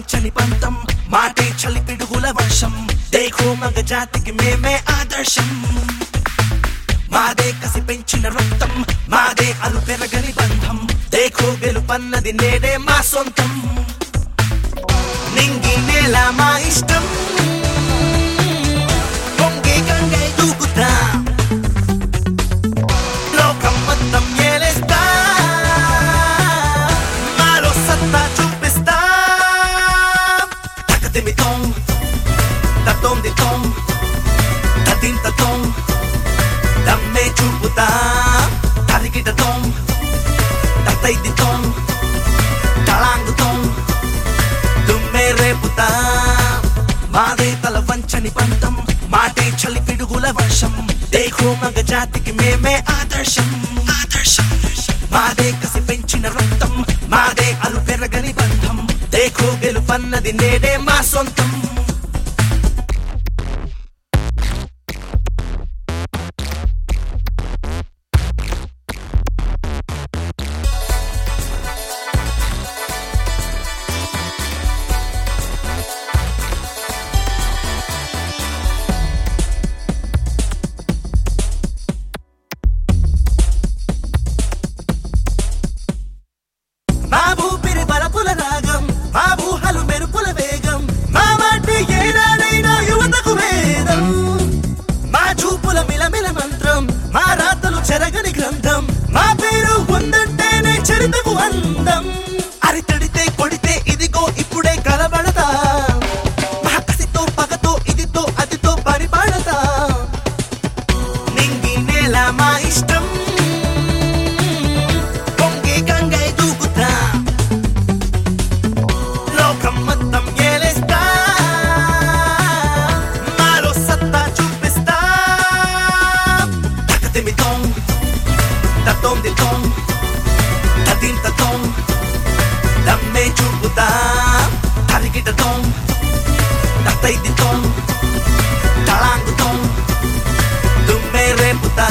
పచ్చని పంతం మాటే చలి పిడుగుల వర్షం దేఖో మగ జాతికి మేమే ఆదర్శం మాదే కసి పెంచిన రక్తం మాదే అలు పెరగని బంధం దేఖో గెలుపన్నది నేడే మా సొంతం నింగి నేల మా ఇష్టం పొంగే గంగే దూకుతా లోకం మొత్తం ఏలేస్తా మాలో సత్తా చూపిస్తా తకదిమితోం తతోం దితోం తదిం తతోం దమ్మే చూపుతా తరిగిటతోం తతై దితోం తళాంగుతోం దుమ్మే రేపుతా మాదే తల వంచని పంతం మాటే చలి పిడుగుల వర్షం దేఖో మగ జాతికి మేమే ఆదర్శం ఆదర్శం మాదే కసి పెంచిన రక్తం మాదే అలు పెరగని బంధం దేఖో గెలుపన్నది నేడే మా సొంతం మా ఊపిరి బలపుల రాగం మా ఊహలు మెరుపుల వేగం మా మాటి ఏనాడైనా యువతకు వేదం మా చూపుల మిలమిల మంత్రం మా రాతలు చెరగని గ్రంథం మా పేరు ఉందంటేనే చరితకు అందం అరితడితే కొడితే ఇదిగో ఇప్పుడే కలబడతా మా కసితో పగతో ఇదితో అదితో పరిపాడతా నింగి నేల మా ఇష్టం పొంగే గంగై దూకుతా లోకం మొత్తం ఏలేస్తా మాలో సత్తా చూపిస్తా తకదిమితోం తతోం దితోం తదిం తతోం దమ్మే చూపుతా తరిగిటతోం తతై దితోం తళాంగుతోం దుమ్మే రేపుతా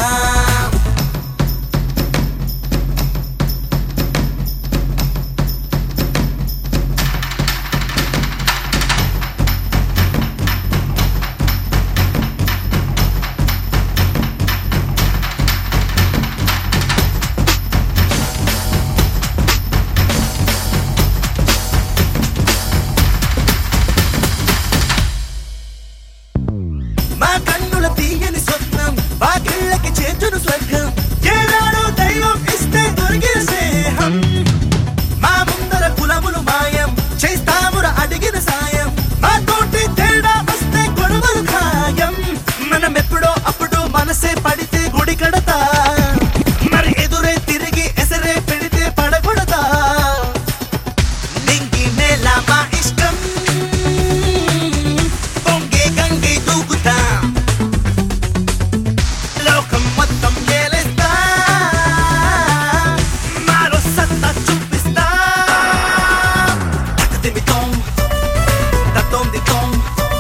మా కన్నుల తీయని స్వప్నం మా గిళ్ళకి చేర్చును స్వర్గం ఏనాడు దైవం ఇస్తే దొరికిన స్నేహం మా ముందర కులములు మాయం చేస్తాముర అడిగిన సాయం మా తోటి తేడా వస్తే గొడవలు ఖాయం మనం ఎప్పుడో అప్పుడు మనసే పడితే గుడి కడతా మరి ఎదురే తిరిగి ఎసరే పెడితే పడగొడతా నింగి నేల మా ఇష్టం పొంగే గంగే దూకుతా లోకం మొత్తం ఏలేస్తా మాలో సత్తా చూపిస్తా తకదిమితోం తతోం దితోం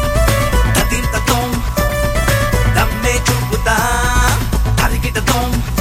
తదిం తతోం దమ్మే చూపుతా తరిగిటతోం